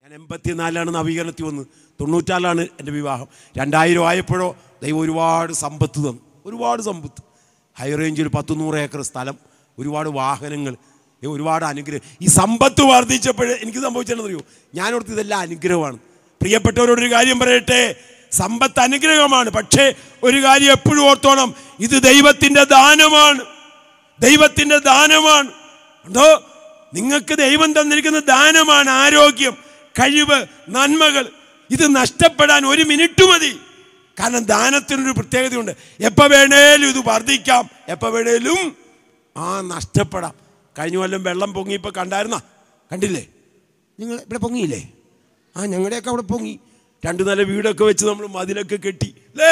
ഞാൻ എൺപത്തിനാലാണ് നവീകരണത്തിൽ വന്ന് തൊണ്ണൂറ്റാലാണ് എൻ്റെ വിവാഹം രണ്ടായിരം ആയപ്പോഴോ ദൈവം ഒരുപാട് സമ്പത്ത് തന്നു ഒരുപാട് സമ്പത്ത് ഹൈ റേഞ്ചിൽ പത്ത് നൂറ് ഏക്കർ സ്ഥലം ഒരുപാട് വാഹനങ്ങൾ ഏ, ഒരുപാട് അനുഗ്രഹം ഈ സമ്പത്ത് വർദ്ധിച്ചപ്പോൾ എനിക്ക് സംഭവിച്ചതെന്നറിയോ ഞാനോർത്ത് ഇതെല്ലാം അനുഗ്രഹമാണ് പ്രിയപ്പെട്ടവരോടൊരു കാര്യം പറയട്ടെ സമ്പത്ത് അനുഗ്രഹമാണ് പക്ഷേ ഒരു കാര്യം എപ്പോഴും ഓർത്തോണം ഇത് ദൈവത്തിൻ്റെ ദാനമാണ് ദൈവത്തിൻ്റെ ദാനമാണ് ഉണ്ടോ നിങ്ങൾക്ക് ദൈവം തന്നിരിക്കുന്ന ദാനമാണ് ആരോഗ്യം കഴിവ് നന്മകൾ ഇത് നഷ്ടപ്പെടാൻ ഒരു മിനിറ്റ് മതി കാരണം ദാനത്തിനൊരു പ്രത്യേകതയുണ്ട് എപ്പോൾ വേണേലും ഇത് വർദ്ധിക്കാം എപ്പോൾ വേണേലും ആ നഷ്ടപ്പെടാം കഴിഞ്ഞ കൊല്ലം വെള്ളം പൊങ്ങിയപ്പോൾ കണ്ടായിരുന്ന കണ്ടില്ലേ നിങ്ങൾ ഇവിടെ പൊങ്ങിയില്ലേ ആ ഞങ്ങളുടെയൊക്കെ അവിടെ പൊങ്ങി രണ്ടു നില വീടൊക്കെ വെച്ച് നമ്മൾ മതിലൊക്കെ കെട്ടി അല്ലേ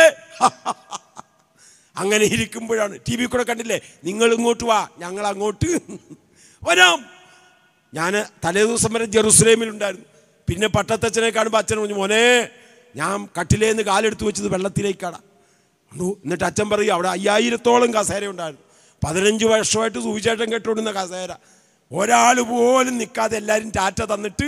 അങ്ങനെ ഇരിക്കുമ്പോഴാണ് ടി വി കൂടെ കണ്ടില്ലേ നിങ്ങൾ ഇങ്ങോട്ട് വാ ഞങ്ങൾ അങ്ങോട്ട് വരാം ഞാൻ തലേദിവസം വരെ ജെറുസലേമിലുണ്ടായിരുന്നു പിന്നെ പട്ടത്തച്ഛനെ കാണുമ്പോൾ അച്ഛൻ പറഞ്ഞു മോനെ ഞാൻ കട്ടിലേന്ന് കാലെടുത്ത് വെച്ചത് വെള്ളത്തിലേക്കാണ് കണ്ടു എന്നിട്ട് അച്ഛൻ പറയും അവിടെ അയ്യായിരത്തോളം കസേര ഉണ്ടായിരുന്നു പതിനഞ്ച് വർഷമായിട്ട് സൂചേട്ടൻ കെട്ടുകൊണ്ടുന്ന കസേര ഒരാൾ പോലും നിൽക്കാതെ എല്ലാവരും ടാറ്റ തന്നിട്ട്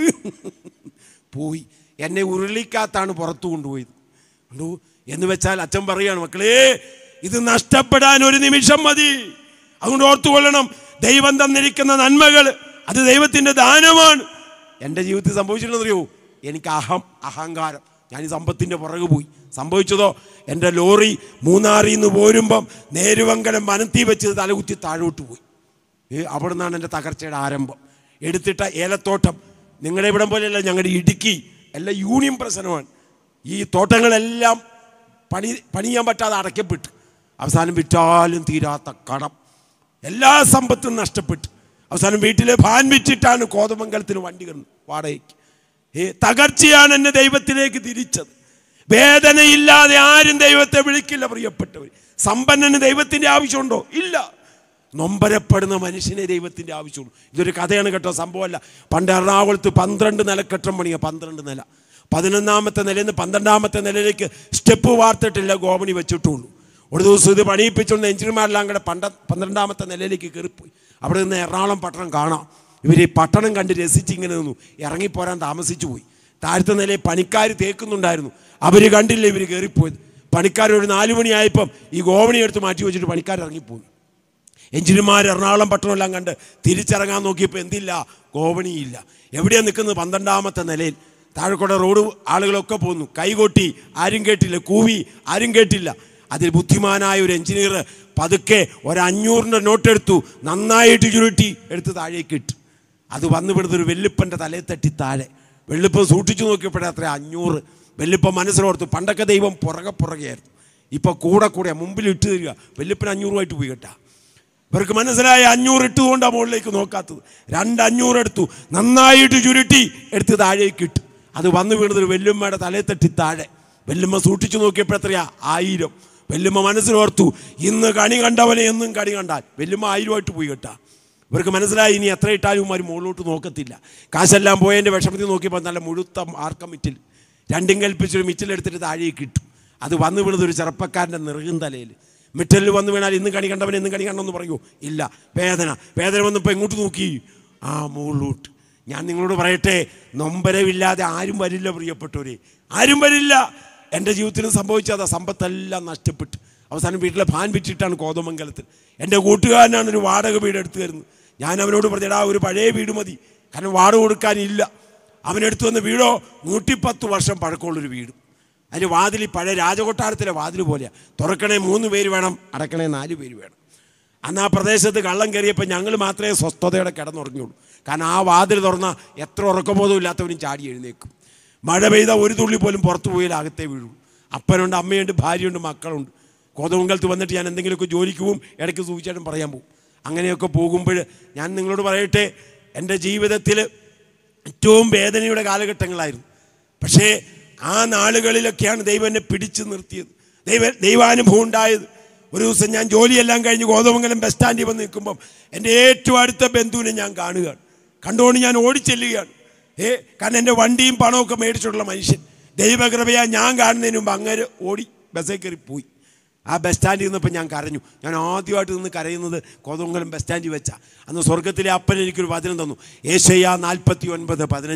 പോയി എന്നെ ഉരുളിക്കാത്താണ് പുറത്തു കൊണ്ടുപോയത് കണ്ടു എന്ന് വെച്ചാൽ അച്ഛൻ പറയാണ് മക്കളെ ഇത് നഷ്ടപ്പെടാൻ ഒരു നിമിഷം മതി അതുകൊണ്ട് ഓർത്തുകൊള്ളണം ദൈവം തന്നിരിക്കുന്ന നന്മകൾ അത് ദൈവത്തിന്റെ ദാനമാണ് എൻ്റെ ജീവിതത്തിൽ സംഭവിച്ചിട്ടുണ്ടെന്നറിയോ എനിക്ക് അഹം അഹങ്കാരം ഞാൻ ഈ സമ്പത്തിൻ്റെ പുറകെ പോയി സംഭവിച്ചതോ എൻ്റെ ലോറി മൂന്നാറിൽ നിന്ന് പോരുമ്പം നേരുവങ്കലം വനത്തി വെച്ച് തലകുത്തി താഴോട്ട് പോയി ഏ, അവിടെ നിന്നാണ് എൻ്റെ തകർച്ചയുടെ ആരംഭം എടുത്തിട്ട ഏലത്തോട്ടം നിങ്ങളുടെ ഇവിടം പോലെയല്ല ഞങ്ങളുടെ ഇടുക്കി എല്ലാം യൂണിയൻ പ്രശ്നമാണ് ഈ തോട്ടങ്ങളെല്ലാം പണി പണിയാൻ പറ്റാതെ അടയ്ക്കപ്പെട്ടു അവസാനം വിറ്റാലും തീരാത്ത കടം എല്ലാ സമ്പത്തും നഷ്ടപ്പെട്ടു അവസാനം വീട്ടിലെ ഭാൻ വിറ്റിട്ടാണ് കോതമംഗലത്തിന് വണ്ടി കയറുന്നത് വാടകയ്ക്ക് ഏ തകർച്ചയാണ് എന്നെ ദൈവത്തിലേക്ക് തിരിച്ചത് വേദനയില്ലാതെ ആരും ദൈവത്തെ വിളിക്കില്ല പ്രിയപ്പെട്ടവർ സമ്പന്നന് ദൈവത്തിൻ്റെ ആവശ്യമുണ്ടോ ഇല്ല നൊമ്പരപ്പെടുന്ന മനുഷ്യനെ ദൈവത്തിൻ്റെ ആവശ്യമുള്ളൂ ഇതൊരു കഥയാണ് കേട്ടോ സംഭവമല്ല പണ്ട് എറണാകുളത്ത് പന്ത്രണ്ട് നില കെട്ടം പണിയ പന്ത്രണ്ട് നില പതിനൊന്നാമത്തെ നിലയിൽ നിന്ന് പന്ത്രണ്ടാമത്തെ നിലയിലേക്ക് സ്റ്റെപ്പ് വാർത്തിട്ടില്ല ഗോമണി വെച്ചിട്ടുള്ളൂ ഒരു ദിവസം ഇത് പണിയിപ്പിച്ചുകൊണ്ട് എഞ്ചിനീയർമാരെല്ലാം കൂടെ പണ്ട പന്ത്രണ്ടാമത്തെ നിലയിലേക്ക് കയറിപ്പോയി അവിടെ നിന്ന് എറണാകുളം പട്ടണം കാണാം ഇവർ ഈ പട്ടണം കണ്ട് രസിച്ച് ഇങ്ങനെ നിന്നു ഇറങ്ങിപ്പോരാൻ താമസിച്ചു പോയി താഴത്തെ നിലയിൽ പണിക്കാർ തേക്കുന്നുണ്ടായിരുന്നു അവർ കണ്ടില്ല ഇവർ കയറിപ്പോയത് പണിക്കാർ ഒരു നാലു മണിയായപ്പം ഈ ഗോവണി എടുത്ത് മാറ്റി വെച്ചിട്ട് പണിക്കാർ ഇറങ്ങിപ്പോയി എഞ്ചിനീയർമാർ എറണാകുളം പട്ടണമെല്ലാം കണ്ട് തിരിച്ചിറങ്ങാൻ നോക്കിയപ്പോൾ എന്തില്ല ഗോവണിയില്ല എവിടെയാണ് നിൽക്കുന്നത് പന്ത്രണ്ടാമത്തെ നിലയിൽ താഴെക്കൂടെ റോഡ് ആളുകളൊക്കെ പോന്നു കൈകൊട്ടി ആരും കേട്ടില്ല കൂവി ആരും കേട്ടില്ല അതിൽ ബുദ്ധിമാനായ ഒരു എഞ്ചിനീയർ പതുക്കെ ഒരു അഞ്ഞൂറിൻ്റെ നോട്ട് എടുത്തു നന്നായിട്ട് ചുരുട്ടി എടുത്ത് താഴേക്ക് ഇട്ടു അത് വന്നു വിടുന്നൊരു വെല്ലുപ്പൻ്റെ തലയിൽ തട്ടി താഴെ വെള്ളിപ്പം സൂക്ഷിച്ചു നോക്കിയപ്പോഴേ അത്ര അഞ്ഞൂറ് വെല്ലിപ്പം മനസ്സിലോർത്തു പണ്ടൊക്കെ ദൈവം പുറകെ പുറകെയായിരുന്നു ഇപ്പൊ കൂടെ കൂടെ മുമ്പിൽ ഇട്ട് തരിക വെല്ലിപ്പൻ അഞ്ഞൂറുമായിട്ട് പോയി കേട്ടാ ഇവർക്ക് മനസ്സിലായ അഞ്ഞൂറ് ഇട്ടുകൊണ്ടാണ് മുകളിലേക്ക് നോക്കാത്തത് രണ്ട് അഞ്ഞൂറ് എടുത്തു നന്നായിട്ട് ചുരുട്ടി എടുത്ത് താഴേക്ക് ഇട്ടു അത് വന്നു വീണതൊരു വെല്ലുമ്മയുടെ തലയിൽ തട്ടി താഴെ വെല്ലുമ്മ സൂക്ഷിച്ചു നോക്കിയപ്പോൾ എത്രയാ ആയിരം വെല്ലുമ്മ മനസ്സിലോർത്തു ഇന്ന് കണി കണ്ടവനെ എന്നും കണി കണ്ടാൽ വെല്ലുമ്മ ആയിരമായിട്ട് പോയി കേട്ടാ ഇവർക്ക് മനസ്സിലായി ഇനി എത്ര ഇട്ടാലും ഇവന്മാർ മുകളിലോട്ട് നോക്കത്തില്ല കാശെല്ലാം പോയതിൻ്റെ വിഷമത്തിൽ നോക്കിയപ്പോൾ നല്ല മുഴുത്ത ആർക്കം മിറ്റിൽ രണ്ടും കൽപ്പിച്ചൊരു മിറ്റിലെടുത്തിട്ട് താഴേക്ക് ഇട്ടു അത് വന്നു വീണത് ഒരു ചെറുപ്പക്കാരൻ്റെ നിറകും തലയിൽ മിറ്റലിൽ വന്ന് വീണാൽ ഇന്നും കണി കണ്ടവൻ ഇന്നും കണി കണ്ടെന്ന് പറയൂ ഇല്ല വേദന വേദന വന്നപ്പോൾ എങ്ങോട്ട് നോക്കി ആ മുകളിലോട്ട് ഞാൻ നിങ്ങളോട് പറയട്ടെ നൊമ്പരമില്ലാതെ ആരും വരില്ല പ്രിയപ്പെട്ടവരെ ആരും വരില്ല എൻ്റെ ജീവിതത്തിലും സംഭവിച്ചത് സമ്പത്തെല്ലാം നഷ്ടപ്പെട്ടു അവസാനം വീട്ടിലെ ഫാൻ വിറ്റിട്ടാണ് കോതമംഗലത്തിൽ എൻ്റെ കൂട്ടുകാരനാണ് ഒരു വാടക വീട് എടുത്തു തരുന്നത് ഞാൻ അവനോട് പറഞ്ഞടാ ഒരു പഴയ വീട് മതി കാരണം വാടക കൊടുക്കാനില്ല അവനെടുത്തു വന്ന വീടോ നൂറ്റിപ്പത്ത് വർഷം പഴക്കമുള്ളൊരു വീട് അതിന് വാതിൽ ഈ പഴയ രാജകൊട്ടാരത്തിലെ വാതിൽ പോലെയാണ് തുറക്കണേ മൂന്ന് പേര് വേണം അടക്കണേ നാല് പേര് വേണം അന്ന് ആ പ്രദേശത്ത് കള്ളം കയറിയപ്പോൾ ഞങ്ങൾ മാത്രമേ സ്വസ്ഥതയോടെ കിടന്നുറങ്ങുള്ളൂ കാരണം ആ വാതിൽ തുറന്നാൽ എത്ര ഉറക്കബോധം ഇല്ലാത്തവനും ചാടി എഴുന്നേക്കും മഴ പെയ്ത ഒരു തുള്ളി പോലും പുറത്തു പോയാൽ അകത്തേ വീഴൂ അപ്പനുണ്ട് അമ്മയുണ്ട് ഭാര്യയുണ്ട് മക്കളുണ്ട് കോതമംഗലത്ത് വന്നിട്ട് ഞാൻ എന്തെങ്കിലുമൊക്കെ ജോലിക്ക് പോവും ഇടയ്ക്ക് സൂചിച്ചായിട്ടും പറയാൻ പോകും അങ്ങനെയൊക്കെ പോകുമ്പോൾ ഞാൻ നിങ്ങളോട് പറയട്ടെ എൻ്റെ ജീവിതത്തിൽ ഏറ്റവും വേദനയുടെ കാലഘട്ടങ്ങളായിരുന്നു പക്ഷേ ആ നാളുകളിലൊക്കെയാണ് ദൈവം എന്നെ പിടിച്ചു നിർത്തിയത് ദൈവ ദൈവാനുഭവം ഉണ്ടായത് ഒരു ദിവസം ഞാൻ ജോലിയെല്ലാം കഴിഞ്ഞ് ഗോതമംഗലം ബസ് സ്റ്റാൻഡിൽ വന്ന് നിൽക്കുമ്പം എൻ്റെ ഏറ്റവും അടുത്ത ബന്ധുവിനെ ഞാൻ കാണുകയാണ് കണ്ടുകൊണ്ട് ഞാൻ ഓടിച്ചെല്ലുകയാണ് ഏ കാരണം എൻ്റെ വണ്ടിയും പണമൊക്കെ മേടിച്ചിട്ടുള്ള മനുഷ്യൻ ദൈവകൃപയാ ഞാൻ കാണുന്നതിന് മുമ്പ് അങ്ങനെ ഓടി ബസ്സിൽ കയറി പോയി ആ ബസ് സ്റ്റാൻഡിൽ നിന്നപ്പോൾ ഞാൻ കരഞ്ഞു ഞാൻ ആദ്യമായിട്ട് നിന്ന് കരയുന്നത് കോതമംഗലം ബസ് സ്റ്റാൻഡിൽ വെച്ചാ അന്ന് സ്വർഗത്തിലെ അപ്പൻ എനിക്കൊരു വചനം തന്നു ഏഷ്യ നാൽപ്പത്തി ഒൻപത് പതിനഞ്ച്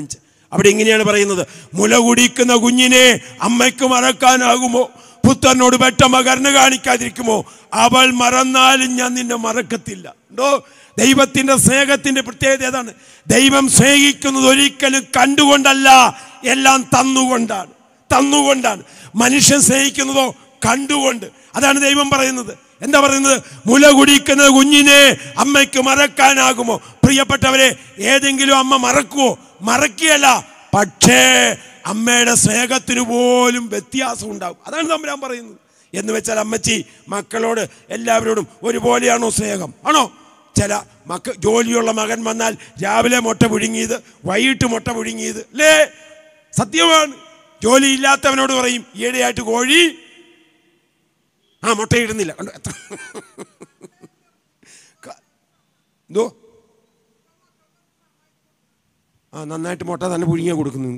അവിടെ ഇങ്ങനെയാണ് പറയുന്നത് മുല കുടിക്കുന്ന കുഞ്ഞിനെ അമ്മയ്ക്ക് മറക്കാനാകുമോ പുത്രനോട് പെട്ടമ്മ കരുണ കാണിക്കാതിരിക്കുമോ അവൾ മറന്നാലും ഞാൻ നിന്നെ മറക്കത്തില്ല ഉണ്ടോ ദൈവത്തിന്റെ സ്നേഹത്തിന്റെ പ്രത്യേകത ഏതാണ് ദൈവം സ്നേഹിക്കുന്നത് ഒരിക്കലും കണ്ടുകൊണ്ടല്ല എല്ലാം തന്നുകൊണ്ടാണ് തന്നുകൊണ്ടാണ് മനുഷ്യൻ സ്നേഹിക്കുന്നതോ കണ്ടുകൊണ്ട് അതാണ് ദൈവം പറയുന്നത് എന്താ പറയുന്നത് മുല കുടിക്കുന്ന കുഞ്ഞിനെ അമ്മയ്ക്ക് മറക്കാനാകുമോ പ്രിയപ്പെട്ടവരെ ഏതെങ്കിലും അമ്മ മറക്കുവോ മറക്കുകയല്ല പക്ഷേ അമ്മയുടെ സ്നേഹത്തിന് പോലും വ്യത്യാസം ഉണ്ടാകും അതാണ് തമ്പുരാൻ പറയുന്നത് എന്ന് വെച്ചാൽ അമ്മച്ചി മക്കളോട് എല്ലാവരോടും ഒരുപോലെയാണോ സ്നേഹം ആണോ ചില മക്ക ജോലിയുള്ള മകൻ വന്നാൽ രാവിലെ മുട്ട പുഴുങ്ങിയത് വൈകിട്ട് മുട്ട പുഴുങ്ങിയത് അല്ലേ സത്യമാണ് ജോലി ഇല്ലാത്തവനോട് പറയും ഈയിടെയായിട്ട് കോഴി ആ മുട്ടയിടുന്നില്ല കണ്ടോ എത്ര ക- എന്തോ ആ നന്നായിട്ട് മുട്ട തന്നെ പുഴുങ്ങിയ കൊടുക്കുന്നു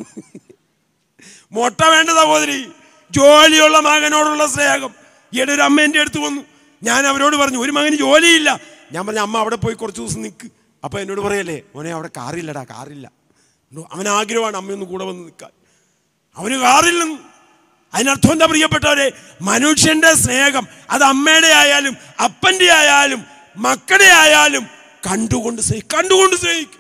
മുട്ട വേണ്ട സഹോദരി ജോലിയുള്ള മകനോടുള്ള സ്നേഹം ഈയിടെ ഒരു അമ്മ എൻ്റെ അടുത്ത് വന്നു ഞാൻ അവരോട് പറഞ്ഞു ഒരു മകന് ജോലിയില്ല ഞാൻ പറഞ്ഞു അമ്മ അവിടെ പോയി കുറച്ച് ദിവസം നിൽക്ക് അപ്പൊ എന്നോട് പറയല്ലേ മോനെ അവിടെ കാറില്ലടാ കാറില്ല ഉണ്ടോ? അവൻ ആഗ്രഹമാണ് അമ്മയൊന്ന് കൂടെ വന്ന് നിൽക്കാൻ അവന് കാറില്ലെന്ന് അതിനർത്ഥം എന്താ പ്രിയപ്പെട്ടവരെ മനുഷ്യന്റെ സ്നേഹം അത് അമ്മയുടെ ആയാലും അപ്പന്റെ ആയാലും മക്കളുടെ ആയാലും കണ്ടുകൊണ്ട് സ്നേഹിക്കും കണ്ടുകൊണ്ട് സ്നേഹിക്കും